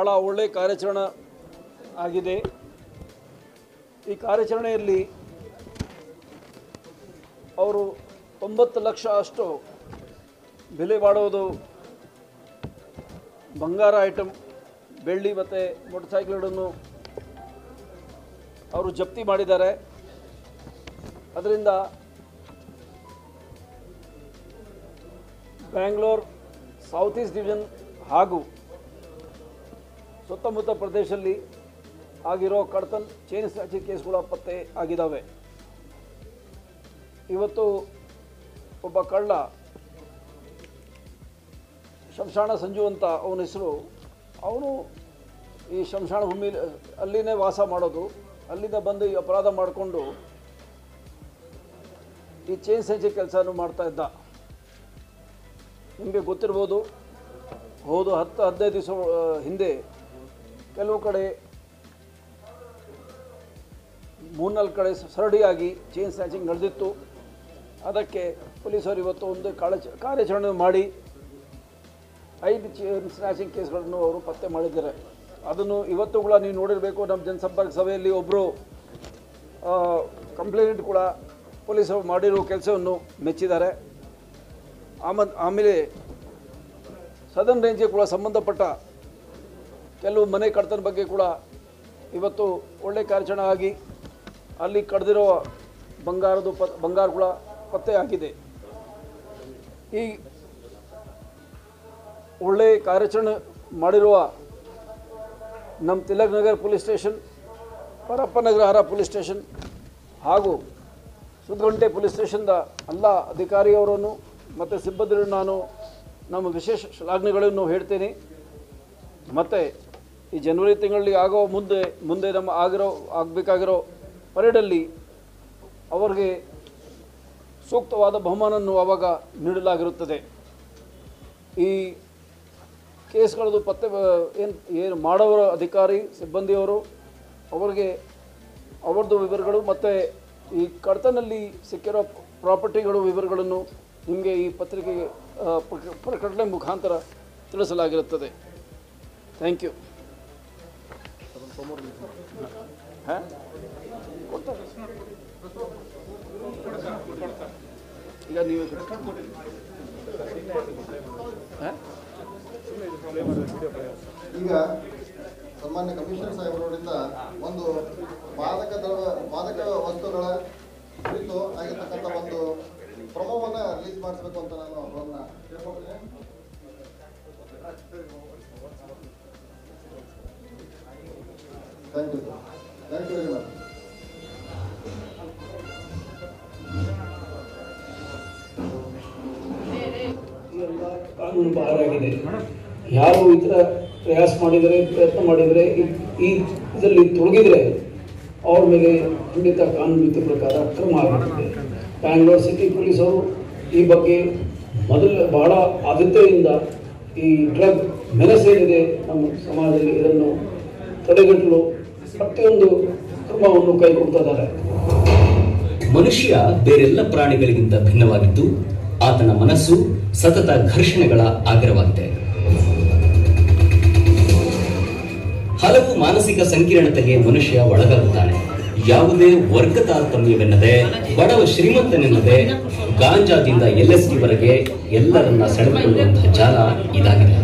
ಬಹಳ ಒಳ್ಳೆಯ ಕಾರ್ಯಾಚರಣೆ ಆಗಿದೆ ಈ ಕಾರ್ಯಾಚರಣೆಯಲ್ಲಿ ಅವರು ತೊಂಬತ್ತು ಲಕ್ಷ ಅಷ್ಟು ಬೆಲೆ ಬಾಳುವುದು ಬಂಗಾರ ಐಟಮ್ ಬೆಳ್ಳಿ ಮತ್ತು ಮೋಟರ್ ಸೈಕಲ್ಗಳನ್ನು ಅವರು ಜಪ್ತಿ ಮಾಡಿದ್ದಾರೆ ಅದರಿಂದ ಬ್ಯಾಂಗ್ಳೂರ್ ಸೌತ್ ಈಸ್ಟ್ ಡಿವಿಷನ್ ಹಾಗೂ ಸುತ್ತಮುತ್ತ ಪ್ರದೇಶದಲ್ಲಿ ಆಗಿರೋ ಕಡ್ತನ್ ಚೈನ್ ಸ್ನ್ಯಾಚಿಂಗ್ ಕೇಸ್ಗಳ ಪತ್ತೆ ಆಗಿದ್ದಾವೆ ಇವತ್ತು ಒಬ್ಬ ಕಳ್ಳ ಶಂಶಾಣ ಸಂಜು ಅಂತ ಅವನ ಹೆಸರು ಅವನು ಈ ಶಂಶಾಣ ಭೂಮಿ ಅಲ್ಲಿನೇ ವಾಸ ಮಾಡೋದು ಅಲ್ಲಿಂದ ಬಂದು ಈ ಅಪರಾಧ ಮಾಡಿಕೊಂಡು ಈ ಚೈನ್ ಸಂಚೆ ಕೆಲಸನೂ ಮಾಡ್ತಾ ಇದ್ದ ನಿಮಗೆ ಗೊತ್ತಿರ್ಬೋದು ಹೋದ ಹತ್ತು ಹದಿನೈದು ದಿವಸ ಹಿಂದೆ ಕೆಲವು ಕಡೆ ಮೂರ್ನಾಲ್ಕು ಕಡೆ ಸರಡಿಯಾಗಿ ಚೈನ್ ಸ್ನ್ಯಾಚಿಂಗ್ ನಡೆದಿತ್ತು ಅದಕ್ಕೆ ಪೊಲೀಸರು ಇವತ್ತು ಒಂದು ಕಾಳಚ ಕಾರ್ಯಾಚರಣೆ ಮಾಡಿ ಐದು ಚೈನ್ ಸ್ನ್ಯಾಚಿಂಗ್ ಕೇಸ್ಗಳನ್ನು ಅವರು ಪತ್ತೆ ಮಾಡಿದ್ದಾರೆ ಅದನ್ನು ಇವತ್ತು ಕೂಡ ನೀವು ನೋಡಿರಬೇಕು ನಮ್ಮ ಜನಸಂಪರ್ಕ ಸಭೆಯಲ್ಲಿ ಒಬ್ಬರು ಕಂಪ್ಲೇಂಟ್ ಕೂಡ ಪೊಲೀಸರು ಮಾಡಿರೋ ಕೆಲಸವನ್ನು ಮೆಚ್ಚಿದ್ದಾರೆ ಆಮ ಆಮೇಲೆ ಸದರ್ನ್ ರೇಂಜ್ಗೆ ಕೂಡ ಸಂಬಂಧಪಟ್ಟ ಕೆಲವು ಮನೆ ಕಡ್ತನ ಬಗ್ಗೆ ಕೂಡ ಇವತ್ತು ಒಳ್ಳೆ ಕಾರ್ಯಾಚರಣೆ ಆಗಿ ಅಲ್ಲಿ ಕಡ್ದಿರೋ ಬಂಗಾರದ ಪ ಬಂಗಾರ ಕೂಡ ಪತ್ತೆ ಆಗಿದೆ ಈ ಒಳ್ಳೆ ಕಾರ್ಯಾಚರಣೆ ಮಾಡಿರುವ ನಮ್ಮ ತಿಲಕ್ ನಗರ್ ಪೊಲೀಸ್ ಸ್ಟೇಷನ್ ಪರಪ್ಪನಗರ ಹರ ಪೊಲೀಸ್ ಸ್ಟೇಷನ್ ಹಾಗೂ ಸುದ್ಗಂಟೆ ಪೊಲೀಸ್ ಸ್ಟೇಷನ್ದ ಎಲ್ಲ ಅಧಿಕಾರಿಯವರನ್ನು ಮತ್ತು ಸಿಬ್ಬಂದಿಗಳನ್ನು ನಾನು ನಮ್ಮ ವಿಶೇಷ ಶ್ಲಾಘನೆಗಳನ್ನು ಹೇಳ್ತೀನಿ ಮತ್ತು ಈ ಜನವರಿ ತಿಂಗಳಲ್ಲಿ ಆಗೋ ಮುಂದೆ ಮುಂದೆ ನಮ್ಮ ಆಗಿರೋ ಆಗಬೇಕಾಗಿರೋ ಪರೇಡಲ್ಲಿ ಅವರಿಗೆ ಸೂಕ್ತವಾದ ಬಹುಮಾನವನ್ನು ಆವಾಗ ನೀಡಲಾಗಿರುತ್ತದೆ ಈ ಕೇಸ್ಗಳದ್ದು ಪತ್ತೆ ಏನು ಏನು ಮಾಡೋರ ಅಧಿಕಾರಿ ಸಿಬ್ಬಂದಿಯವರು ಅವರಿಗೆ ಅವರದ್ದು ವಿವರಗಳು ಮತ್ತು ಈ ಕಡತನಲ್ಲಿ ಸಿಕ್ಕಿರೋ ಪ್ರಾಪರ್ಟಿಗಳು ವಿವರಗಳನ್ನು ನಿಮಗೆ ಈ ಪತ್ರಿಕೆಗೆ ಆ, ಪ್ರಕ- ಪ್ರಕಟಣೆ ಮುಖಾಂತರ ತಿಳಿಸಲಾಗಿರುತ್ತದೆ ಥ್ಯಾಂಕ್ ಯು ಹಾಂ ಕೊಡ್ತಾರೆ ಈಗ ನೀವೇ ಕೊಡಿ. ಹಾಂ ಈಗ ಸನ್ಮಾನ್ಯ ಕಮಿಷನರ್ ಸಾಹೇಬರವರಿಂದ ಒಂದು ಮಾದಕ ದ್ರವ್ಯ ಮಾದಕ ವಸ್ತುಗಳ ಕುರಿತು ಆಗಿರ್ತಕ್ಕಂಥ ಒಂದು ಪ್ರೊಮೋವನ್ನ ರಿಲೀಸ್ ಮಾಡಿಸ್ಬೇಕು ಅಂತ ನಾನು ಅವರನ್ನ ಕೇಳ್ಕೊಳ್ತೀನಿ thank you thank you very much ಎಲ್ಲ ಕಾನೂನು ಬಾಹಿರಾಗಿದೆ ಯಾರು ಈ ಥರ ಪ್ರಯಾಸ ಮಾಡಿದರೆ ಪ್ರಯತ್ನ ಮಾಡಿದರೆ ಈ- ಈ ಇದರಲ್ಲಿ ತೊಡಗಿದರೆ ಅವ್ರ ಮೇಲೆ ಖಂಡಿತ ಕಾನೂನು ರೀತಿ ಪ್ರಕಾರ ಕ್ರಮ ಆಗುತ್ತದೆ ಬ್ಯಾಂಗ್ಳೂರ್ ಸಿಟಿ ಪೊಲೀಸರು ಈ ಬಗ್ಗೆ ಮೊದಲ ಬಹಳ ಆದ್ಯತೆಯಿಂದ ಈ ಡ್ರಗ್ ಮೆನಸೇನಿದೆ ನಮ್ಮ ಸಮಾಜದಲ್ಲಿ ಇದನ್ನು ತಡೆಗಟ್ಟಲು ಪ್ರತಿಯೊಂದು ಕ್ರಮವನ್ನು ಕೈಗೊಳ್ತಾ ಇದ್ದಾರೆ ಮನುಷ್ಯ ಬೇರೆಲ್ಲ ಪ್ರಾಣಿಗಳಿಗಿಂತ ಭಿನ್ನವಾಗಿದ್ದು ಆತನ ಮನಸ್ಸು ಸತತ ಘರ್ಷಣೆಗಳ ಆಗರವಾಗಿದೆ ಹಲವು ಮಾನಸಿಕ ಸಂಕೀರ್ಣತೆಗೆ ಮನುಷ್ಯ ಒಳಗಾಗುತ್ತಾನೆ ಯಾವುದೇ ವರ್ಗ ತಾರತಮ್ಯವೆನ್ನದೆ ಬಡವ ಶ್ರೀಮಂತನೆನ್ನದೆ ಗಾಂಜಾದಿಂದ ಎಲ್ಎಸ್ಡಿ ವರೆಗೆ ಎಲ್ಲರನ್ನ ಸೆಳೆದುಕೊಳ್ಳುವಂತಹ ಜಾಲ ಇದಾಗಿದೆ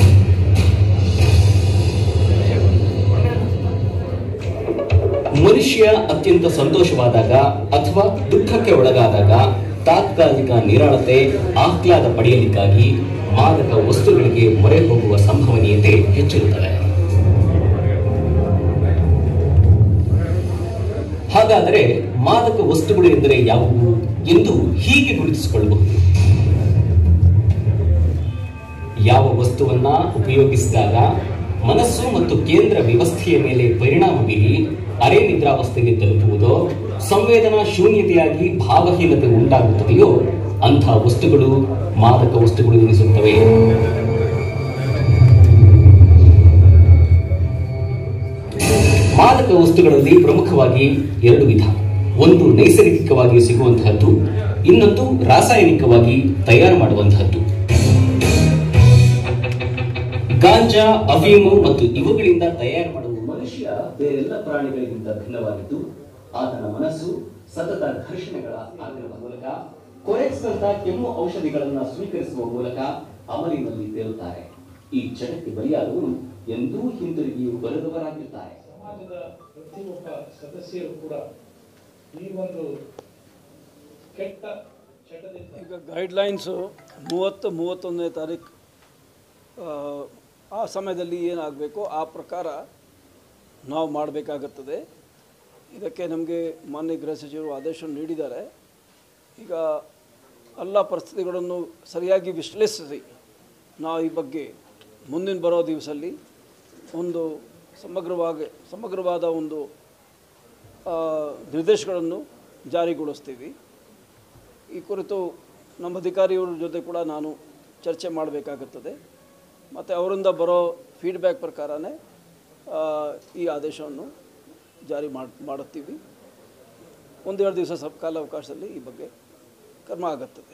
ಮನುಷ್ಯ ಅತ್ಯಂತ ಸಂತೋಷವಾದಾಗ ಅಥವಾ ದುಃಖಕ್ಕೆ ಒಳಗಾದಾಗ ತಾತ್ಕಾಲಿಕ ನಿರಾಳತೆ ಆಹ್ಲಾದ ಪಡೆಯಲಿಕ್ಕಾಗಿ ಮಾದಕ ವಸ್ತುಗಳಿಗೆ ಮೊರೆ ಹೋಗುವ ಸಂಭವನೀಯತೆ ಹೆಚ್ಚಿರುತ್ತದೆ ಹಾಗಾದರೆ ಮಾದಕ ವಸ್ತುಗಳು ಎಂದರೆ ಯಾವುವು ಎಂದು ಹೀಗೆ ಗುರುತಿಸಿಕೊಳ್ಳಬಹುದು ಯಾವ ವಸ್ತುವನ್ನ ಉಪಯೋಗಿಸಿದಾಗ ಮನಸ್ಸು ಮತ್ತು ಕೇಂದ್ರ ವ್ಯವಸ್ಥೆಯ ಮೇಲೆ ಪರಿಣಾಮ ಬೀರಿ ಅರೆ ನಿದ್ರಾವಸ್ಥೆಗೆ ತಲುಪುವುದೋ ಸಂವೇದನಾ ಶೂನ್ಯತೆಯಾಗಿ ಭಾವಹೀನತೆ ಉಂಟಾಗುತ್ತದೆಯೋ ಅಂಥ ವಸ್ತುಗಳು ಮಾದಕ ವಸ್ತುಗಳು ಎನಿಸುತ್ತವೆ ಮಾದಕ ವಸ್ತುಗಳಲ್ಲಿ ಪ್ರಮುಖವಾಗಿ ಎರಡು ವಿಧ ಒಂದು ನೈಸರ್ಗಿಕವಾಗಿ ಸಿಗುವಂತಹದ್ದು ಇನ್ನೊಂದು ರಾಸಾಯನಿಕವಾಗಿ ತಯಾರು ಮಾಡುವಂತಹದ್ದು ಗಾಂಜಾ ಅಫೀಮು ಮತ್ತು ಇವುಗಳಿಂದ ತಯಾರು ಮಾಡುವ ಮನುಷ್ಯ ಬೇರೆಲ್ಲ ಪ್ರಾಣಿಗಳಿಗಿಂತ ಭಿನ್ನವಾಗಿದ್ದು ಆತನ ಮನಸ್ಸು ಸತತ ಘರ್ಷಣೆಗಳ ಆಗಿರುವ ಮೂಲಕ ಕೊರೆಕ್ಸ್ ನಂತ ಕೆಮ್ಮು ಔಷಧಿಗಳನ್ನು ಸ್ವೀಕರಿಸುವ ಮೂಲಕ ಅಮಲಿನಲ್ಲಿ ತೇಲುತ್ತಾರೆ ಈ ಚಟಕ್ಕೆ ಬಲಿಯಾದವರು ಎಂದೂ ಹಿಂತಿರುಗಿ ಬರೆದವರಾಗಿರ್ತಾರೆ ಸಮಾಜದ ಪ್ರತಿಯೊಬ್ಬ ಸದಸ್ಯರು ಕೂಡ ಈ ಒಂದು ಕೆಟ್ಟ ಚಟದಿಂದ ಈಗ ಗೈಡ್ಲೈನ್ಸು ಮೂವತ್ತು ಮೂವತ್ತೊಂದನೇ ತಾರೀಕು ಆ, ಆ ಸಮಯದಲ್ಲಿ ಏನಾಗಬೇಕು ಆ ಪ್ರಕಾರ ನಾವು ಮಾಡಬೇಕಾಗುತ್ತದೆ ಇದಕ್ಕೆ ನಮಗೆ ಮಾನ್ಯ ಗೃಹ ಸಚಿವರು ಆದೇಶ ನೀಡಿದ್ದಾರೆ ಈಗ ಎಲ್ಲ ಪರಿಸ್ಥಿತಿಗಳನ್ನು ಸರಿಯಾಗಿ ವಿಶ್ಲೇಷಿಸಿ ನಾವು ಈ ಬಗ್ಗೆ ಮುಂದಿನ ಬರೋ ದಿವಸಲ್ಲಿ ಒಂದು ಸಮಗ್ರವಾಗಿ ಸಮಗ್ರವಾದ ಒಂದು ಆ, ನಿರ್ದೇಶಗಳನ್ನು ಜಾರಿಗೊಳಿಸ್ತೀವಿ ಈ ಕುರಿತು ನಮ್ಮ ಅಧಿಕಾರಿಯವರ ಜೊತೆ ಕೂಡ ನಾನು ಚರ್ಚೆ ಮಾಡಬೇಕಾಗುತ್ತದೆ ಮತ್ತು ಅವರಿಂದ ಬರೋ ಫೀಡ್ಬ್ಯಾಕ್ ಪ್ರಕಾರನೇ ಆ, ಈ ಆದೇಶವನ್ನು ಜಾರಿ ಮಾಡಿ ಮಾಡುತ್ತೀವಿ ಒಂದೆರಡು ದಿವಸ ಸ್ವಲ್ಪ ಕಾಲಾವಕಾಶದಲ್ಲಿ ಈ ಬಗ್ಗೆ ಕ್ರಮ ಆಗುತ್ತದೆ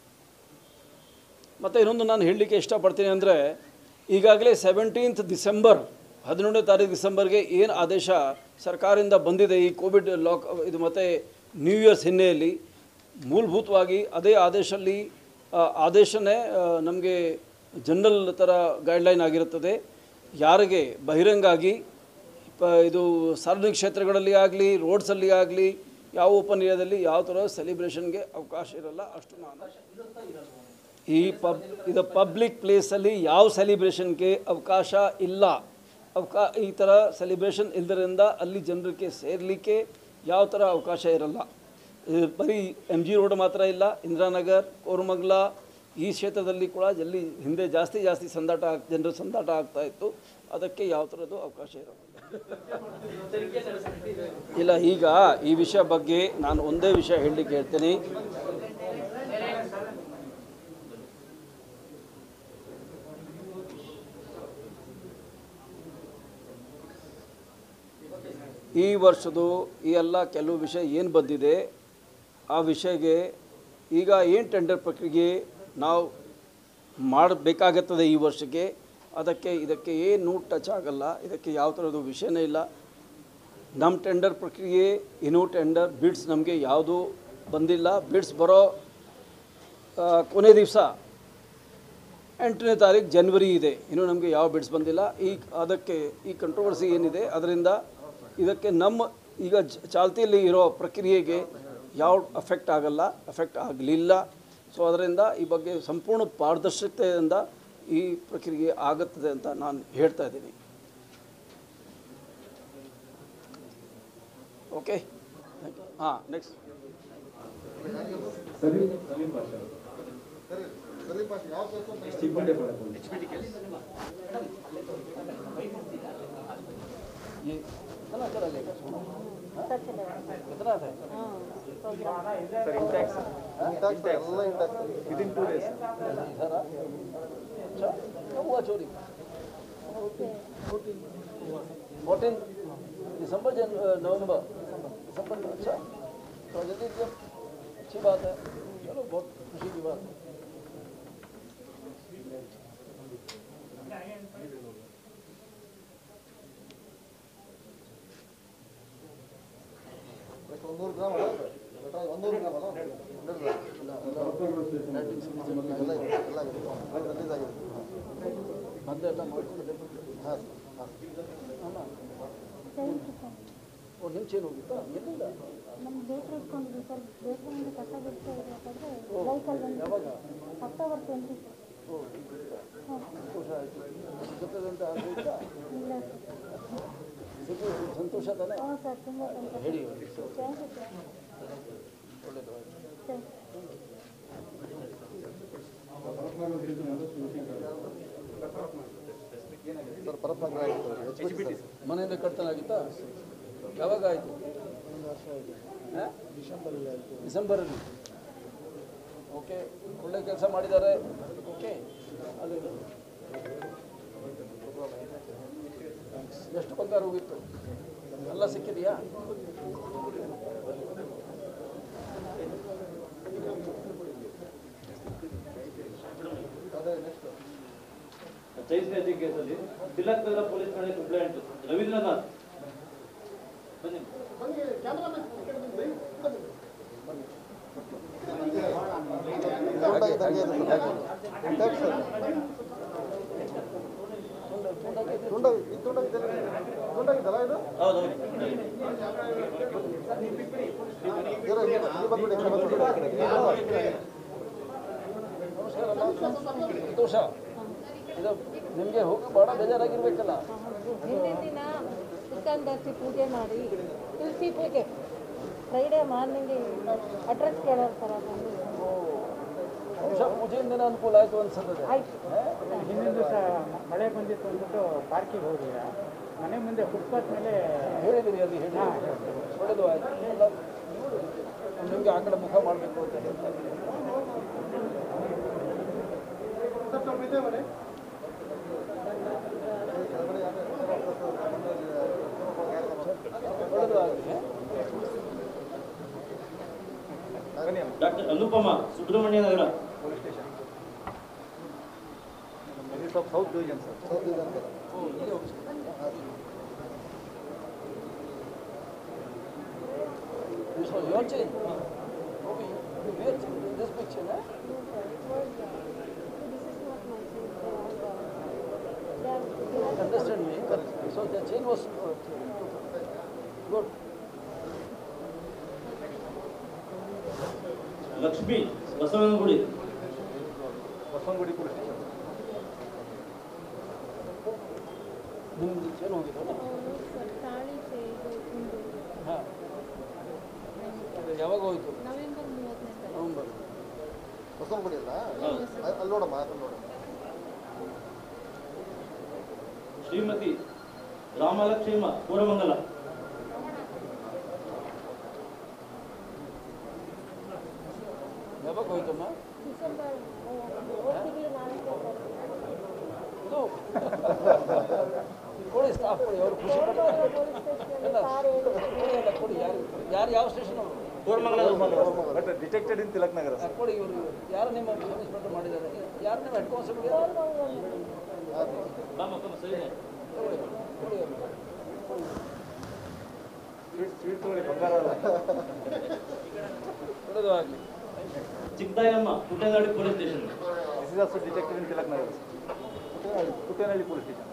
ಮತ್ತು ಇನ್ನೊಂದು ನಾನು ಹೇಳಲಿಕ್ಕೆ ಇಷ್ಟಪಡ್ತೀನಿ ಅಂದರೆ ಈಗಾಗಲೇ ಸೆವೆಂಟೀನ್ತ್ ಡಿಸೆಂಬರ್ ಹದಿನೇಳನೇ ತಾರೀಕು ಡಿಸೆಂಬರ್ಗೆ ಏನು ಆದೇಶ ಸರ್ಕಾರದಿಂದ ಬಂದಿದೆ ಈ ಕೋವಿಡ್ ಲಾಕ್ ಇದು ಮತ್ತು ನ್ಯೂ ಇಯರ್ಸ್ ಹಿನ್ನೆಲೆಯಲ್ಲಿ ಮೂಲಭೂತವಾಗಿ ಅದೇ ಆದೇಶಲ್ಲಿ ಆ, ಆದೇಶನೇ ನಮಗೆ ಜನರಲ್ ಥರ ಗೈಡ್ಲೈನ್ ಆಗಿರುತ್ತದೆ ಯಾರಿಗೆ ಬಹಿರಂಗಾಗಿ ಪ ಇದು ಸಾರ್ವಜನಿಕ ಕ್ಷೇತ್ರಗಳಲ್ಲಿ ಆಗಲಿ ರೋಡ್ಸಲ್ಲಿ ಆಗಲಿ ಯಾವ ಓಪನ್ ಏರಿಯಾದಲ್ಲಿ ಯಾವ ಥರ ಸೆಲಿಬ್ರೇಷನ್ಗೆ ಅವಕಾಶ ಇರಲ್ಲ ಅಷ್ಟು ನಾನು ಈ ಪಬ್ ಇದು ಪಬ್ಲಿಕ್ ಪ್ಲೇಸಲ್ಲಿ ಯಾವ ಸೆಲಿಬ್ರೇಷನ್ಗೆ ಅವಕಾಶ ಇಲ್ಲ ಅವಕಾ ಈ ಥರ ಸೆಲಿಬ್ರೇಷನ್ ಇಲ್ಲದರಿಂದ ಅಲ್ಲಿ ಜನರಿಗೆ ಸೇರಲಿಕ್ಕೆ ಯಾವ ಥರ ಅವಕಾಶ ಇರಲ್ಲ ಇದು ಬರೀ ಎಮ್ ಜಿ ರೋಡ್ ಮಾತ್ರ ಇಲ್ಲ ಇಂದಿರಾನಗರ್ ಕೋರಮಂಗಲ ಈ ಕ್ಷೇತ್ರದಲ್ಲಿ ಕೂಡ ಎಲ್ಲಿ ಹಿಂದೆ ಜಾಸ್ತಿ ಜಾಸ್ತಿ ಸಂದಾಟ ಆಗ್ ಜನರ ಸಂದಾಟ ಆಗ್ತಾ ಇತ್ತು ಅದಕ್ಕೆ ಯಾವ ಥರದ್ದು ಅವಕಾಶ ಇರೋಲ್ಲ ಇಲ್ಲ ಈಗ ಈ ವಿಷಯ ಬಗ್ಗೆ ನಾನು ಒಂದೇ ವಿಷಯ ಹೇಳಲಿಕ್ಕೆ ಹೇಳ್ತೀನಿ ಈ ವರ್ಷದ್ದು ಈ ಎಲ್ಲ ಕೆಲವು ವಿಷಯ ಏನು ಬಂದಿದೆ ಆ ವಿಷಯಗೆ ಈಗ ಏನು ಟೆಂಡರ್ ಪ್ರಕ್ರಿಯೆ ನಾವು ಮಾಡಬೇಕಾಗುತ್ತದೆ ಈ ವರ್ಷಕ್ಕೆ ಅದಕ್ಕೆ ಇದಕ್ಕೆ ಏನು ಟಚ್ ಆಗಲ್ಲ ಇದಕ್ಕೆ ಯಾವ ಥರದ್ದು ವಿಷಯನೇ ಇಲ್ಲ ನಮ್ಮ ಟೆಂಡರ್ ಪ್ರಕ್ರಿಯೆ ಇನ್ನೂ ಟೆಂಡರ್ ಬಿಡ್ಸ್ ನಮಗೆ ಯಾವುದೂ ಬಂದಿಲ್ಲ ಬಿಡ್ಸ್ ಬರೋ ಆ, ಕೊನೆ ದಿವಸ ಎಂಟನೇ ತಾರೀಕು ಜನವರಿ ಇದೆ ಇನ್ನೂ ನಮಗೆ ಯಾವ ಬಿಡ್ಸ್ ಬಂದಿಲ್ಲ ಈ ಅದಕ್ಕೆ ಈ ಕಂಟ್ರವರ್ಸಿ ಏನಿದೆ ಅದರಿಂದ ಇದಕ್ಕೆ ನಮ್ಮ ಈಗ ಜ- ಚಾಲ್ತಿಯಲ್ಲಿ ಇರೋ ಪ್ರಕ್ರಿಯೆಗೆ ಯಾವ ಅಫೆಕ್ಟ್ ಆಗಲ್ಲ ಅಫೆಕ್ಟ್ ಆಗಲಿಲ್ಲ ಸೊ ಅದರಿಂದ ಈ ಬಗ್ಗೆ ಸಂಪೂರ್ಣ ಪಾರದರ್ಶಕತೆಯಿಂದ ಈ ಪ್ರಕ್ರಿಯೆ ಆಗುತ್ತದೆ ಅಂತ ನಾನು ಹೇಳ್ತಾ ಇದ್ದೀನಿ ಓಕೆ ಹಾಂ ನೆಕ್ಸ್ಟ್ ಸರಿ ಸರಿ ಪಾಸ್ ಯಾವ ಕೆಲಸ ये कितना चला लेगा सोना कितना है ಇಂಟ್ಯಾಕ್ಟ್ ಎಲ್ಲ ಇಂಟ್ಯಾಕ್ಟ್ ವಿದಿನ್ ಟೂ ಡೇಸ್ इधर आ अच्छा कब हुआ चोरी फोर्टीन दिसंबर जन नवंबर दिसंबर में अच्छा तो जल्दी जब अच्छी बात है चलो बहुत खुशी की बात है ಒಂದೂರು ಗ್ರಾಮ್ ಅಲ್ಲ ಪೆಟ್ರೋಲ್ ಒಂದೂರು ಗ್ರಾಮ್ ಅಲ್ಲ ಹಂಡ್ರೆಡ್ ಗ್ರಾಮ್ ಇಲ್ಲ ಎಲ್ಲ ಎಲ್ಲ ಇದೆ ಎಲ್ಲ ಇದೆ ರಿಲೀಸ್ ಆಗಿದೆ ಮತ್ತೆ ಎಲ್ಲ ಮಾಡ್ಕೊಂಡು ಹಾಂ ಹಾಂ ಅಲ್ಲ ಓ ನಿಮ್ಮ ಚೇನು ಹೋಗಿತ್ತಾ ಎಲ್ಲಿಂದ ನಮ್ಮ ಬೇಕ್ರಿ ಇಟ್ಕೊಂಡಿದ್ವಿ ಸರ್ ಬೇಕ್ರಿಯಿಂದ ಕಸ ಬಿಡ್ತಾ ಇರಬೇಕಾದ್ರೆ ಬೈಕಲ್ಲಿ ಬಂದು ಯಾವಾಗ ಅಕ್ಟೋಬರ್ ಟ್ವೆಂಟಿ ಓ ಸಂತೋಷ ಆಯಿತು ಜೊತೆದಂತ ಆಗಬೇಕಾ ಇಲ್ಲ ಸರ್ ಸಂತೋಷ ತಾನೇ ಹ್ಞೂ ಸರ್ ತುಂಬ ಸಂತೋಷ ಹೇಳಿ ಥ್ಯಾಂಕ್ ಯು ಸರ್ ಒಳ್ಳೆಯದು ಥ್ಯಾಂಕ್ ಸರ್ ಪರಪ್ನಗರ ಆಗಿತ್ತು ಎಚ್ ಬಿ ಸರ್ ಮನೆಯಿಂದ ಕಡ್ತಲಾಗಿತ್ತಾ ಯಾವಾಗ ಆಯಿತು ಡಿಸೆಂಬರಲ್ಲಿ ಓಕೆ ಒಳ್ಳೆ ಕೆಲಸ ಮಾಡಿದ್ದಾರೆ ಓಕೆ ಅಲ್ಲಿ ಎಷ್ಟು ಬಂಗಾರ ಹೋಗಿತ್ತು ಎಲ್ಲ ಸಿಕ್ಕಿದೆಯಾ ಅದೇ ನೆಕ್ಸ್ಟ್ ಚೈಲ್ಡ್ ಸ್ನ್ಯಾಚಿಂಗ್ ಕೇಸಲ್ಲಿ ತಿಲಕ್ ನಗರ ಪೊಲೀಸ್ ಠಾಣೆ ಕಂಪ್ಲೇಂಟ್ ರವೀಂದ್ರನಾಥ್ ಬನ್ನಿ ತುಂಡಾಗಿ ತಂಗಿ ಅದು ಟ್ಯಾಕ್ಸ್ ಸರ್. ತುಂಡಾಗಿ ಇದು ತುಂಡಾಗಿದ್ದಲ್ಲ ತುಂಡಾಗಿದ್ದಲ್ಲ ಇದು ಹೌದೌದು ಜರ ಇಲ್ಲಿ ಇಲ್ಲಿ ಬಂದ್ಬಿಡಿ ಇಲ್ಲಿ ಬಂದ್ಬಿಡಿ ಸಂತೋಷ ಇದು ನಿಮಗೆ ಹೋಗಿ ಭಾಳ ಬೇಜಾರಾಗಿರ್ಬೇಕಲ್ಲ ಹಿಂದಿನ ದಿನ ಉತ್ತಂದರ್ಸಿ ಪೂಜೆ ಮಾಡಿ ತುಳಸಿ ಪೂಜೆ ಫ್ರೈಡೇ ಮಾರ್ನಿಂಗ್ ಅಡ್ರೆಸ್ ಕೇಳೋರು ಸರ್ ಬಂದು ಬಹುಶಃ ಪೂಜೆಯಿಂದ ಅನುಕೂಲ ಆಯಿತು ಅನ್ಸುತ್ತದೆ ಆಯ್ತು ಹಿಂದಿನ ದಿವಸ ಮಳೆ ಬಂದಿತ್ತು ಅಂದ್ಬಿಟ್ಟು ಪಾರ್ಕಿಗೆ ಹೋಗಿಲ್ಲ ಮನೆ ಮುಂದೆ ಫುಟ್ಪಾತ್ ಮೇಲೆ ಹೇಳಿದಿರಿ ಅಲ್ಲಿ ಹೇಳಿ ಒಳ್ಳೆಯದು ಆಯಿತು ಎಲ್ಲ ನಿಮಗೆ ಆ ಕಡೆ ಮುಖ ಮಾಡಬೇಕು ಅಂತ ಹೇಳ್ತಾ ಇದ್ದೀನಿ ಒಳ್ಳೆಯದು ಆಗಲಿ doctor Anupama Subramanya Nagar south division sir south division sir So your change. Okay, you wear this picture, eh? Understand me? So the chain was uh, good. Lakshmi Basavanagudi Basavanagudi police station ನಿಮ್ದು chain ಹೋಗಿದ್ದಲ್ಲ? ತಾಳಿ ಇದು ಹಾ. ಅದು ಯಾವಾಗ ಹೋಯ್ತು ನವೆಂಬರ್ ಮೂವತ್ತನೇ ತಾರೀಕು ನವೆಂಬರ್ ಬಸವನಗುಡಿ ಅಲ್ಲ ಹೌದು. ಅಲ್ಲಿ ಅಲ್ಲಿ ನೋಡಮ್ಮ ಅಲ್ಲಿ ನೋಡಮ್ಮ ಶ್ರೀಮತಿ ರಾಮಲಕ್ಷ್ಮ ಕೋರಮಂಗಲ ಯಾವಾಗ ಹೋಯ್ತಮ್ಮ ಡಿಸೆಂಬರ್ ಹೋದ ತಿಂಗಳು ನಾಲ್ಕನೇ ತಾರೀಕು ಇದು ಕೊಡಿ ಸ್ಟಾಫ್ ಕೊಡಿ ಅವ್ರು ಖುಷಿ ಪಡ್ತಾರೆ ಪೊಲೀಸ್ ಸ್ಟೇಷನ್ ಇಲ್ಲ ಕಾರ್ ಹೇಳಿ ಕೊಡಿ ಎಲ್ಲ ಕೊಡಿ ಯಾರು ಯಾರು ಯಾವ ಸ್ಟೇಷನ್ ಅವರು Koramangala but detected in Tilak Nagar ಆ, ಕೊಡಿ ಇವರು ಯಾರು ನಿಮ್ಮ ಇನ್ಸ್ಪೆಕ್ಟರ್ ಮಾಡಿದ್ದಾರೆ ಯಾರು ನಿಮ್ಮ ಹೆಡ್ ಕಾನ್ಸ್ಟೇಬಲ್ ಯಾರು ಬಾಮ ಬಾಮ ಸರಿ ಕೊಡಿ ಕೊಡಿ ಅವ್ರಿಗೆ. ಸ್ವೀಟ್ ತಗೊಳ್ಳಿ ಬಂಗಾರ ಅಲ್ಲ ಒಳ್ಳೆಯದು ಆಗಲಿ ಚಿಕ್ಕದಾಯಮ್ಮ ಪುಟ್ಟಂಗಾಡಿ police station this is also detected in Tilak Nagar Puttanahalli police station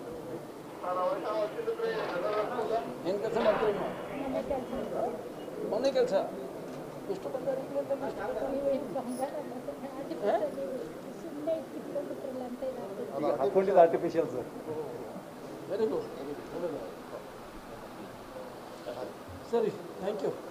ಏನು ಕೆಲಸ ಮಾಡ್ತೀರಿ ನೀವು ಮನೆ ಕೆಲಸ ಮೊನ್ನೆ ಕೆಲಸ ಎಷ್ಟು ಬಂಗಾರ ಇಟ್ಕೊಂಡ್ರೆ ಎಷ್ಟು ಬಂಗಾರ? ಸುಮ್ಮನೆ ಇಟ್ಕೊಂಡ್ಬಿಟ್ರಲ್ಲ ಅಂತ ಇದಾಗ್ತದೆ ಹಾಕೊಂಡಿದ್ದು ಆರ್ಟಿಫಿಷಿಯಲ್ ಸರ್ ವೆರಿ ಗುಡ್ ಸರಿ ಥ್ಯಾಂಕ್ ಯು